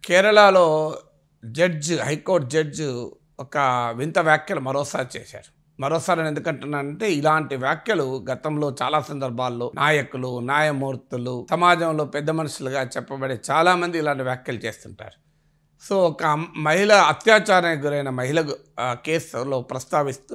కేరళలో judge high court judge ఒక వింత వ్యాఖ్యలు మరోసారి చేశారు మరోసారి నేను ఎందుకంటున్నానంటే ఇలాంటి వ్యాఖ్యలు గతంలో చాలా సందర్భాల్లో నాయకులు న్యాయమూర్తులు సమాజంలో పెద్ద మనుషులుగా చెప్పబడే చాలా మంది ఇలాంటి వ్యాఖ్యలు చేస్తుంటారు సో ఒక అమ్- మహిళ అత్యాచారానికి గురైన మహిళ గు- ఆ, కేసులో ప్రస్తావిస్తూ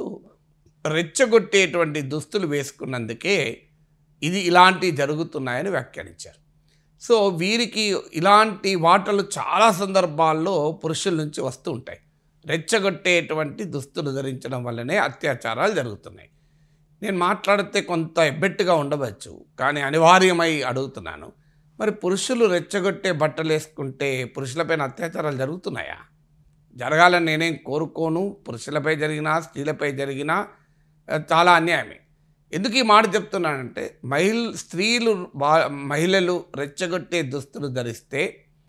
రెచ్చగొట్టేటువంటి దుస్తులు వేసుకున్నందుకే ఇది ఇలాంటివి జరుగుతున్నాయని వ్యాఖ్యానించారు సో వీరికి ఇలాంటి వాటలు చాలా సందర్భాల్లో పురుషుల నుంచి వస్తూ ఉంటాయి రెచ్చగొట్టేటువంటి దుస్తులు ధరించడం వల్లనే అత్యాచారాలు జరుగుతున్నాయి నేను మాట్లాడితే కొంత ఎబ్బెట్టుగా ఉండవచ్చు కానీ అనివార్యమై అడుగుతున్నాను మరి పురుషులు రెచ్చగొట్టే బట్టలు వేసుకుంటే పురుషులపైన అత్యాచారాలు జరుగుతున్నాయా జరగాలని నేనేం కోరుకోను పురుషులపై జరిగినా స్త్రీలపై జరిగినా ఆ, చాలా అన్యాయమే ఎందుకు ఈ మాట చెప్తున్నానంటే మహిళ స్త్రీలు బా మహిళలు రెచ్చగొట్టే దుస్తులు ధరిస్తే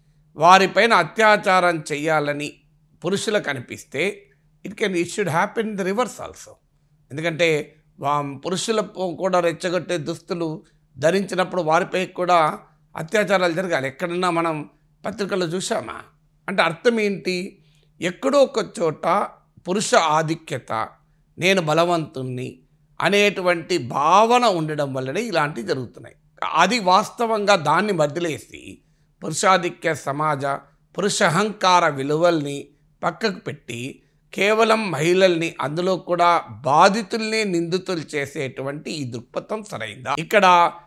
వారిపైన అత్యాచారం చేయాలని పురుషులకు అనిపిస్తే it can it should happen the reverse also ఎందుకంటే వా పురుషుల కూడా రెచ్చగొట్టే దుస్తులు ధరించినప్పుడు వారిపై కూడా అత్యాచారాలు జరగాలి ఎక్కడన్నా మనం పత్రికల్లో చూసామా అంటే అర్థం ఏంటి ఎక్కడో ఒక చోట పురుష ఆధిక్యత నేను బలవంతుణ్ణి అనేటువంటి భావన ఉండడం వల్లనే ఇలాంటివి జరుగుతున్నాయి అది వాస్తవంగా దాన్ని వదిలేసి పురుషాధిక్య సమాజ పురుష అహంకార విలువల్ని పక్కకు పెట్టి కేవలం మహిళల్ని అందులో కూడా బాధితుల్ని నిందితులు చేసేటువంటి ఈ దృక్పథం సరైందా ఇక్కడ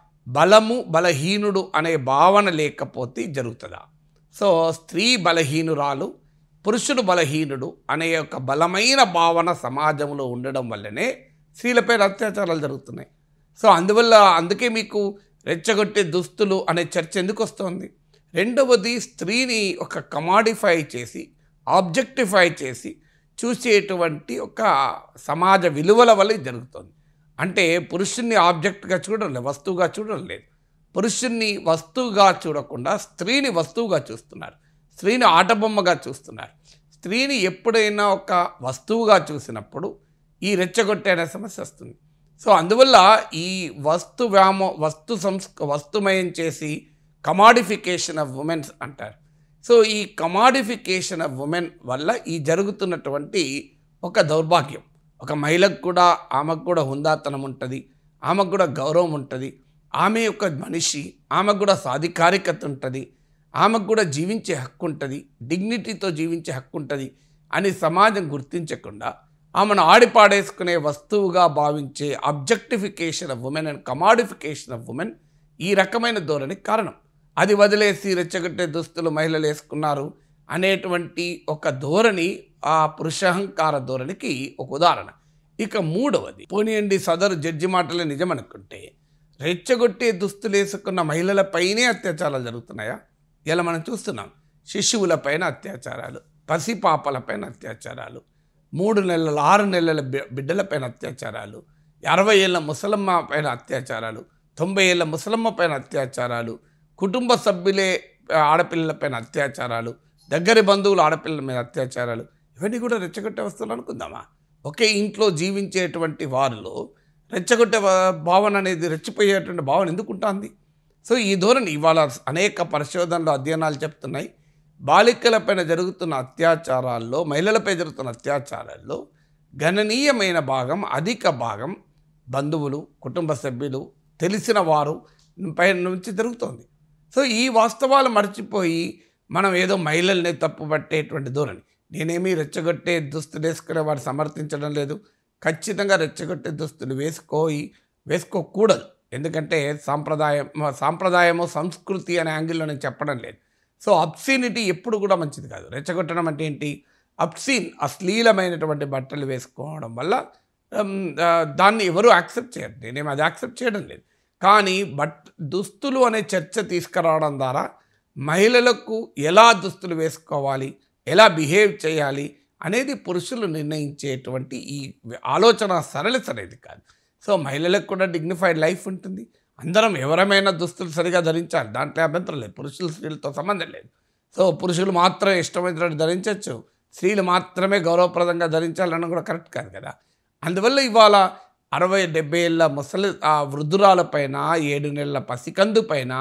బలము బలహీనుడు అనే భావన లేకపోతే జరుగుతుందా సో స్త్రీ బలహీనురాలు పురుషుడు బలహీనుడు అనే ఒక బలమైన భావన సమాజంలో ఉండడం వల్లనే స్త్రీలపై అత్యాచారాలు జరుగుతున్నాయి సో అందువల్ల అందుకే మీకు రెచ్చగొట్టే దుస్తులు అనే చర్చ ఎందుకు వస్తుంది రెండవది స్త్రీని ఒక కమాడిఫై చేసి ఆబ్జెక్టిఫై చేసి చూసేటువంటి ఒక సమాజ విలువల వల్ల ఇది జరుగుతుంది అంటే పురుషుణ్ణి ఆబ్జెక్ట్గా చూడడం లేదు వస్తువుగా చూడడం లేదు పురుషుణ్ణి వస్తువుగా చూడకుండా స్త్రీని వస్తువుగా చూస్తున్నారు స్త్రీని ఆటబొమ్మగా చూస్తున్నారు స్త్రీని ఎప్పుడైనా ఒక వస్తువుగా చూసినప్పుడు ఈ రెచ్చగొట్టే అనే సమస్య వస్తుంది సో అందువల్ల ఈ వస్తు వ్యామో వస్తు సంస్ వస్తుమయం చేసి కమాడిఫికేషన్ ఆఫ్ ఉమెన్స్ అంటారు సో ఈ కమాడిఫికేషన్ ఆఫ్ ఉమెన్ వల్ల ఈ జరుగుతున్నటువంటి ఒక దౌర్భాగ్యం ఒక మహిళకు కూడా ఆమెకు కూడా హుందాతనం ఉంటుంది ఆమెకు కూడా గౌరవం ఉంటుంది ఆమె యొక్క మనిషి ఆమెకు కూడా సాధికారికత ఉంటుంది ఆమెకు కూడా జీవించే హక్కు ఉంటుంది డిగ్నిటీతో జీవించే హక్కు ఉంటుంది అని సమాజం గుర్తించకుండా ఆమెను ఆడిపాడేసుకునే వస్తువుగా భావించే objectification of women and commodification of women ఈ రకమైన ధోరణికి కారణం అది వదిలేసి రెచ్చగొట్టే దుస్తులు మహిళలు వేసుకున్నారు అనేటువంటి ఒక ధోరణి ఆ పురుషహంకార ధోరణికి ఒక ఉదాహరణ ఇక మూడవది పోనీయండి సదరు జడ్జి మాటలే నిజమనుకుంటే రెచ్చగొట్టే దుస్తులు వేసుకున్న మహిళలపైనే అత్యాచారాలు జరుగుతున్నాయా ఇలా మనం చూస్తున్నాం శిశువులపైన అత్యాచారాలు పసిపాపలపైన అత్యాచారాలు మూడు నెలల ఆరు నెలల బి- బిడ్డలపైన అత్యాచారాలు అరవై ఏళ్ళ ముసలమ్మ పైన అత్యాచారాలు తొంభై ఏళ్ళ ముసలమ్మ పైన అత్యాచారాలు కుటుంబ సభ్యులే ఆ, ఆడపిల్లలపైన అత్యాచారాలు దగ్గరి బంధువులు ఆడపిల్లల మీద అత్యాచారాలు ఇవన్నీ కూడా రెచ్చగొట్టే వస్తువులు అనుకుందామా ఒకే ఇంట్లో జీవించేటువంటి వారిలో రెచ్చగొట్టే వా- భావన అనేది రెచ్చిపోయేటువంటి భావన ఎందుకు ఉంటుంది సో ఈ ధోరణి ఇవాళ అనేక పరిశోధనలు అధ్యయనాలు చెప్తున్నాయి బాలికలపైన జరుగుతున్న అత్యాచారాల్లో మహిళలపై జరుగుతున్న అత్యాచారాల్లో గణనీయమైన భాగం అధిక భాగం బంధువులు కుటుంబ సభ్యులు తెలిసిన వారు పైన నుంచి జరుగుతోంది సో ఈ వాస్తవాలు మర్చిపోయి మనం ఏదో మహిళల్ని తప్పుపట్టేటువంటి ధోరణి నేనేమీ రెచ్చగొట్టే దుస్తులు వేసుకునే వారు సమర్థించడం లేదు ఖచ్చితంగా రెచ్చగొట్టే దుస్తులు వేసుకోయి వేసుకోకూడదు ఎందుకంటే సాంప్రదాయం సాంప్రదాయము సంస్కృతి అనే యాంగిల్లో నేను చెప్పడం లేదు సో అప్సీనిటీ ఎప్పుడు కూడా మంచిది కాదు రెచ్చగొట్టడం అంటే ఏంటి అప్సీన్ అశ్లీలమైనటువంటి బట్టలు వేసుకోవడం వల్ల ఉమ్, ఆ, దాన్ని ఎవరు యాక్సెప్ట్ చేయరు నేనేం అది యాక్సెప్ట్ చేయడం లేదు కానీ బట్ దుస్తులు అనే చర్చ తీసుకురావడం ద్వారా మహిళలకు ఎలా దుస్తులు వేసుకోవాలి ఎలా బిహేవ్ చేయాలి అనేది పురుషులు నిర్ణయించేటువంటి ఈ ఆలోచన సరళ సరైనది కాదు సో మహిళలకు కూడా డిగ్నిఫైడ్ లైఫ్ ఉంటుంది అందరం ఎవరమైనా దుస్తులు సరిగా ధరించాలి దాంట్లో అభ్యంతరం లేదు పురుషులు స్త్రీలతో సంబంధం లేదు సో పురుషులు మాత్రమే ఇష్టమైనట్టు ధరించవచ్చు స్త్రీలు మాత్రమే గౌరవప్రదంగా ధరించాలన్న కూడా కరెక్ట్ కాదు కదా అందువల్ల ఇవాళ అరవై డెబ్బై ఏళ్ళ ముసలి ఆ వృద్ధురాల పైన ఏడు నెలల పసికందు పైన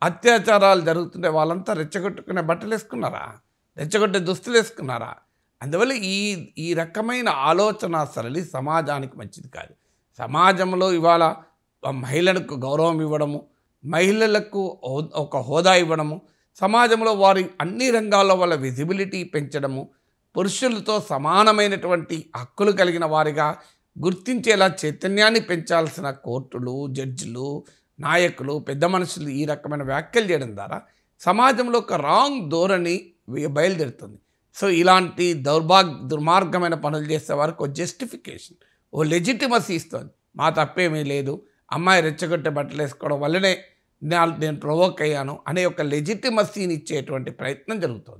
అత్యాచారాలు జరుగుతుంటే వాళ్ళంతా రెచ్చగొట్టుకునే బట్టలు వేసుకున్నారా రెచ్చగొట్టే దుస్తులు వేసుకున్నారా అందువల్ల ఈ ఈ రకమైన ఆలోచన సరళి సమాజానికి మంచిది కాదు సమాజంలో ఇవాళ మహిళలకు గౌరవం ఇవ్వడము మహిళలకు హో- ఒక హోదా ఇవ్వడము సమాజంలో వారి అన్ని రంగాల్లో వాళ్ళ విజిబిలిటీ పెంచడము పురుషులతో సమానమైనటువంటి హక్కులు కలిగిన వారిగా గుర్తించేలా చైతన్యాన్ని పెంచాల్సిన కోర్టులు జడ్జిలు నాయకులు పెద్ద మనుషులు ఈ రకమైన వ్యాఖ్యలు చేయడం ద్వారా సమాజంలో ఒక రాంగ్ ధోరణి వి- బయలుదేరుతుంది సో ఇలాంటి దౌర్భాగ్ దుర్మార్గమైన పనులు చేసే వారికి ఒక జస్టిఫికేషన్ ఓ లెజిటిమసీ ఇస్తుంది మా తప్పేమీ లేదు అమ్మాయి రెచ్చగొట్టే బట్టలు వేసుకోవడం వల్లనే నా- నేను ప్రొవోక్ అయ్యాను అనే ఒక లెజిటిమసీని ఇచ్చేటువంటి ప్రయత్నం జరుగుతుంది